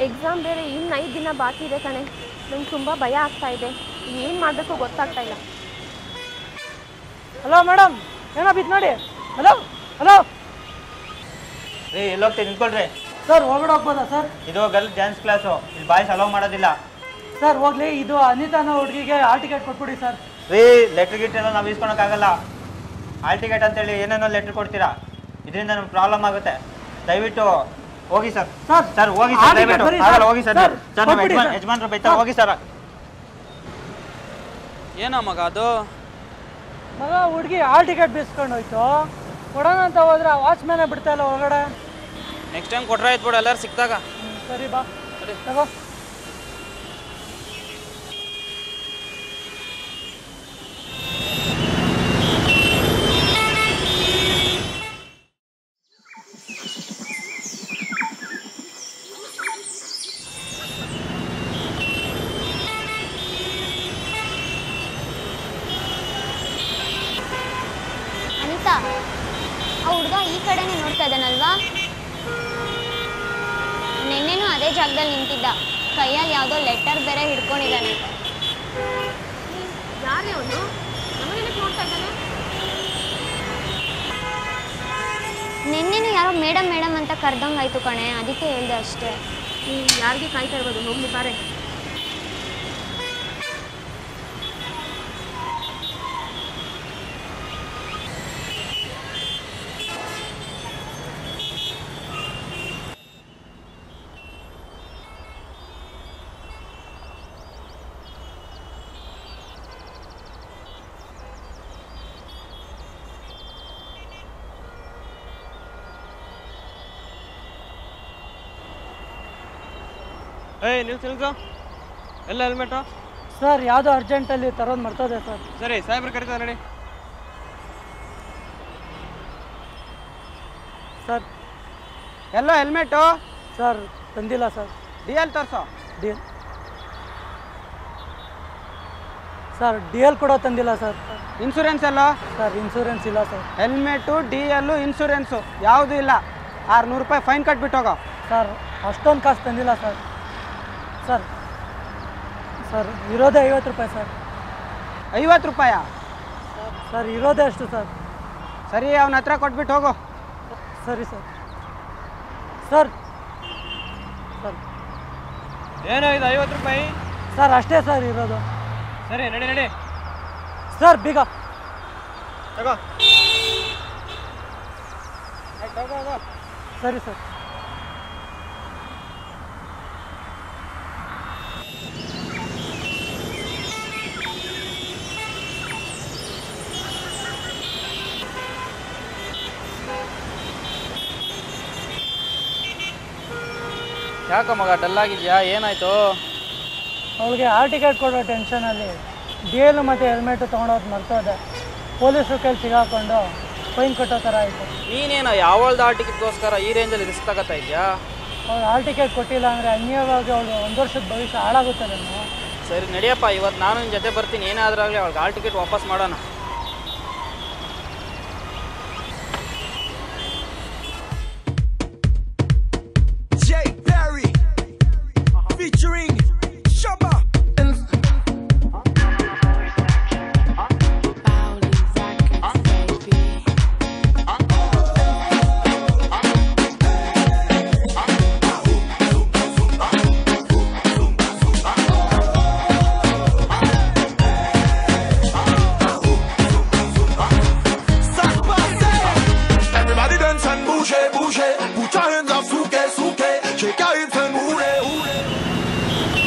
Exam ಬೇರೆ ಇನ್ನು ಐದು ದಿನ ಬಾಕಿ ಇದೆ ಕಣೆ ನಂಗೆ ತುಂಬ ಭಯ ಆಗ್ತಾ ಇದೆ ಏನು ಮಾಡಬೇಕು ಗೊತ್ತಾಗ್ತಾ ಇಲ್ಲ ಹಲೋ ಮೇಡಮ್ ಏನೋ ಬಿತ್ತು ನೋಡಿ ಹಲೋ ಹಲೋ ರೀ ಎಲ್ಲೋಗ್ತೀವಿ ನಿಂತ್ಕೊಳ್ರಿ ಸರ್ ಒಳಗಡೆ ಹೋಗ್ಬೋದಾ ಸರ್ ಇದು ಗರ್ಲ್ ಡ್ಯಾನ್ಸ್ ಕ್ಲಾಸು ಇಲ್ಲಿ ಬಾಯ್ಸ್ ಅಲೋ ಮಾಡೋದಿಲ್ಲ ಸರ್ ಹೋಗ್ಲಿ ಇದು ಅನಿತಾ ಅನ್ನೋ ಹುಡುಗಿಗೆ ಹಾಲ್ ಟಿಕೆಟ್ ಕೊಟ್ಬಿಡಿ ಸರ್ ರೀ ಲೆಟ್ರ್ ಗಿಟ್ ಎಲ್ಲ ನಾವು ಇಸ್ಕೊಳಕ್ಕಾಗಲ್ಲ ಹಾಲ್ ಟಿಕೆಟ್ ಅಂತೇಳಿ ಏನೇನೋ ಲೆಟ್ರ್ ಕೊಡ್ತೀರಾ ಇದರಿಂದ ನಮ್ಗೆ ಪ್ರಾಬ್ಲಮ್ ಆಗುತ್ತೆ ದಯವಿಟ್ಟು ಹೋಗಿ ಸರ್ ಸರ್, ಸರ್ ಹೋಗಿ ಹಾಲ್ ಸರ್ ಟಿಕೆಟ್ ದಯವಿಟ್ಟು ಬರೀ ಆಗಲ್ಲ ಸರ್. ಹೋಗಿ ಸರ್ ಸರ್, ಸರ್ ನಮ್ಮ ಕೊಟ್ಬಿಡಿ ಯಜಮಾನ್ ಸರ್. ಯಜಮಾನ್ರು ಬೈತಾರೆ ಹೋಗಿ ಸರ್ ಏನೋ ಮಗ ಅದು ಮಗ ಹುಡುಗಿ ಹಾಲ್ ಟಿಕೆಟ್ ಬಿಸ್ಕೊಂಡು ಹೋಯ್ತು ಕೊಡೋಣ ಅಂತ ಹೋದ್ರೆ ವಾಚ್ಮ್ಯಾನೇ ಬಿಡ್ತಾ ಇಲ್ಲ ಒಳಗಡೆ ನೆಕ್ಸ್ಟ್ ಟೈಮ್ ಕೊಟ್ರೆ ಆಯ್ತು ಬಿಡು ಎಲ್ಲರೂ ಸಿಕ್ತಾಗ ಹ್ಮ್, ಸರಿ ಬಾ ತಗೋ ಅನಿತಾ ಆ ಹುಡುಗ ಈ ಕಡೆನೇ ನೋಡ್ತಾ ಇದ್ದಾನಲ್ವಾ ನಿನ್ನೆನೂ ಅದೇ ಜಾಗದಲ್ಲಿ ನಿಂತಿದ್ದ ಕೈಯಲ್ಲಿ ಯಾವುದೋ ಲೆಟರ್ ಬೇರೆ ಹಿಡ್ಕೊಂಡಿದ್ದಾನೆ ಯಾರೇ ಅವನು ನಮಗೆ ನೋಡ್ತಾ ಇದ್ದಾನೆ ನಿನ್ನೆನೂ ಯಾರೋ ಮೇಡಮ್ ಮೇಡಮ್ ಅಂತ ಕರ್ದಂಗಾಯ್ತು ಕಣೆ ಅದಕ್ಕೆ ಹೇಳ್ದೆ ಅಷ್ಟೇ ಯಾರಿಗೆ ಕಾಯ್ತಾ ಇರ್ಬೋದು ಹೋಗ್ಲಿ ಬಾರೆ ಏಯ್ ನಿಲ್ಸು ನಿಲ್ಸು ಎಲ್ಲ ಹೆಲ್ಮೆಟು ಸರ್ ಯಾವುದೋ ಅರ್ಜೆಂಟಲ್ಲಿ ತರೋದು ಮರ್ತೋದೆ ಸರ್ ಸರಿ ಸಾಹೇಬ್ರು ಕರಿತಾರೆ ನಡಿ ಸರ್ ಎಲ್ಲ ಹೆಲ್ಮೆಟು ಸರ್ ತಂದಿಲ್ಲ ಸರ್ ಡಿ ಎಲ್ ತೋರಿಸು D L sir D L ಕೂಡ ತಂದಿಲ್ಲ ಸರ್ ಇನ್ಸೂರೆನ್ಸ್ ಎಲ್ಲ ಸರ್ ಇನ್ಸೂರೆನ್ಸ್ ಇಲ್ಲ sir helmet D L insurance ಯಾವುದೂ ಇಲ್ಲ ಆರುನೂರು ರೂಪಾಯಿ ಫೈನ್ ಕಟ್ಬಿಟ್ಟು ಹೋಗೋ ಸರ್ ಅಷ್ಟೊಂದು ಕಾಸು ತಂದಿಲ್ಲ ಸರ್ ಸರ್ ಸರ್ ಇರೋದೇ ಐವತ್ತು ರೂಪಾಯಿ ಸರ್ ಐವತ್ತು ರೂಪಾಯ ಸರ್ ಇರೋದೇ ಅಷ್ಟು ಸರ್ ಸರಿ ಅವನ ಹತ್ರ ಕೊಟ್ಬಿಟ್ಟು ಹೋಗು ಸರಿ ಸರ್ ಸರ್ ಸರ್ ಏನೋ ಇದು ಐವತ್ತು ರೂಪಾಯಿ ಸರ್ ಅಷ್ಟೇ ಸರ್ ಇರೋದು ಸರಿ ನಡಿ ನಡಿ ಸರ್ ಬೀಗ ತಗೋ ಸರಿ ಸರ್ ಯಾಕ ಮಗ ಡಲ್ ಆಗಿದ್ಯಾ ಏನಾಯ್ತು ಅವಳಿಗೆ ಹಾಲ್ ಟಿಕೆಟ್ ಕೊಡೋ ಟೆನ್ಷನಲ್ಲಿ ಡಿ ಎಲ್ ಮತ್ತು ಹೆಲ್ಮೆಟು ತೊಗೊಂಡೋದು ಮರ್ತೋದೆ ಪೊಲೀಸರು ಕೈಲಿ ಸಿಗಾಕೊಂಡು ಫೈನ್ ಕಟ್ಟೋ ಥರ ಆಯಿತು ನೀನೇನೋ ಯಾವಳ್ದು ಆ ಟಿಕೆಟ್ಗೋಸ್ಕರ ಈ ರೇಂಜಲ್ಲಿ ರಿಸ್ಕ್ ತಗೋತಾ ಇದೆಯಾ ಅವ್ಳು ಹಾಲ್ ಟಿಕೆಟ್ ಕೊಟ್ಟಿಲ್ಲ ಅಂದರೆ ಅನ್ಯವಾಗಿ ಅವಳು ಒಂದು ವರ್ಷದ ಭವಿಷ್ಯ ಹಾಳಾಗುತ್ತಲ್ಲೇನೋ ಸರಿ ನಡಿಯಪ್ಪ ಇವತ್ತು ನಾನು ನಿನ್ನ ಜೊತೆ ಬರ್ತೀನಿ ಏನಾದ್ರಾಗಲಿ ಅವಳಿಗೆ ಹಾಲ್ ಟಿಕೆಟ್ ವಾಪಸ್ ಮಾಡೋಣ Jay Perry featuring Shabba. Everybody dance and bouge, bouge. Put your hands up, souke, souke. Shake your hips and hooray, hooray.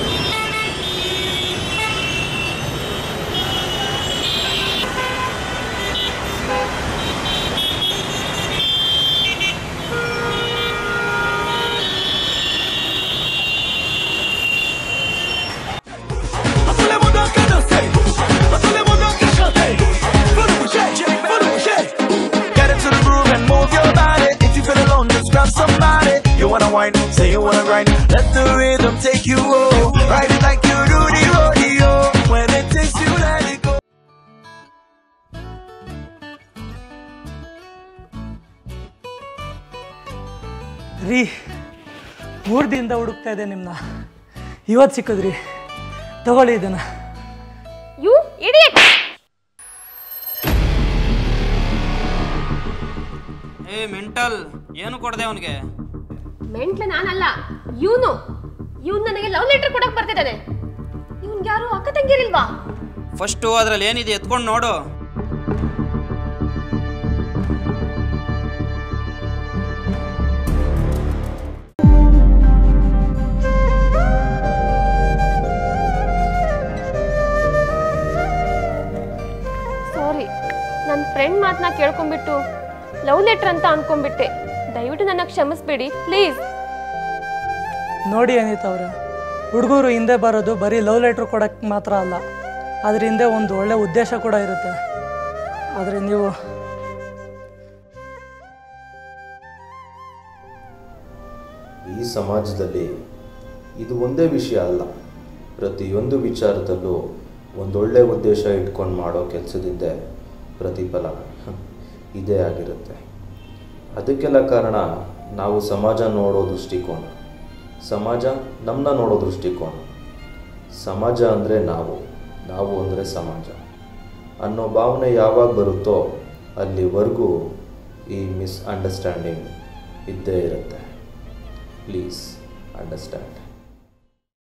Tous les mondes qui dansent, tous les mondes qui chantent. Faut nous bouger, faut nous bouger. Get into the groove and move your body. If you feel alone, just grab somebody. You wanna whine, say you wanna grind. Let the rhythm take you home. Ride it like you do the rodeo. When it takes you, let it go. ರೀ ಮೂರು ದಿನದಿಂದ ಹುಡುಕ್ತಾ ಇದೆ ನಿಮ್ಮನ್ನ ಇವತ್ತು ಸಿಕ್ಕಿದ್ರಿ ತಗೊಳ್ಳಿ ಇದನ್ನು you idiot ಏ ಮೆಂಟಲ್ ಏನು ಕೊಡದೆ ಅವನಿಗೆ ಮೆಂಟ್ಲ ನಾನಲ್ಲ ಇವನು ಇವನು ನನಗೆ ಲವ್ ಲೆಟರ್ ಕೊಡಕ್ ಬರ್ತಿದ್ದಾನೆ ಇವನ್ಗೆ ಯಾರು ಅಕ್ಕ ತಂಗಿರಿಲ್ವಾ ಫಸ್ಟು ಅದ್ರಲ್ಲಿ ಏನಿದೆ ಎತ್ಕೊಂಡು ನೋಡು ಸಾರಿ ನನ್ನ ಫ್ರೆಂಡ್ ಮಾತನ್ನ ಕೇಳ್ಕೊಂಬಿಟ್ಟು ಲವ್ ಲೆಟರ್ ಅಂತ ಅನ್ಕೊಂಡ್ಬಿಟ್ಟೆ ದಯವಿಟ್ಟು ನನ್ನ ಕ್ಷಮಿಸ್ಬೇಡಿ ಪ್ಲೀಸ್ ನೋಡಿ ಅನಿತಾ ಅವರೇ ಹುಡುಗರು ಹಿಂದೆ ಬರೋದು ಬರೀ ಲವ್ ಲೆಟ್ರ್ ಕೊಡೋಕ್ಕೆ ಮಾತ್ರ ಅಲ್ಲ ಅದ್ರ ಹಿಂದೆ ಒಂದು ಒಳ್ಳೆ ಉದ್ದೇಶ ಕೂಡ ಇರುತ್ತೆ ಆದರೆ ನೀವು ಈ ಸಮಾಜದಲ್ಲಿ ಇದು ಒಂದೇ ವಿಷಯ ಅಲ್ಲ ಪ್ರತಿಯೊಂದು ವಿಚಾರದಲ್ಲೂ ಒಂದೊಳ್ಳೆ ಉದ್ದೇಶ ಇಟ್ಕೊಂಡು ಮಾಡೋ ಕೆಲಸದಿಂದ ಪ್ರತಿಫಲ ಇದೇ ಆಗಿರುತ್ತೆ ಅದಕ್ಕೆಲ್ಲ ಕಾರಣ ನಾವು ಸಮಾಜ ನೋಡೋ ದೃಷ್ಟಿಕೋನ ಸಮಾಜ ನಮ್ಮನ್ನ ನೋಡೋ ದೃಷ್ಟಿಕೋನ ಸಮಾಜ ಅಂದರೆ ನಾವು ನಾವು ಅಂದರೆ ಸಮಾಜ ಅನ್ನೋ ಭಾವನೆ ಯಾವಾಗ ಬರುತ್ತೋ ಅಲ್ಲಿವರೆಗೂ ಈ ಮಿಸ್ಅಂಡರ್ಸ್ಟ್ಯಾಂಡಿಂಗ್ ಇದ್ದೇ ಇರುತ್ತೆ ಪ್ಲೀಸ್ ಅಂಡರ್ಸ್ಟ್ಯಾಂಡ್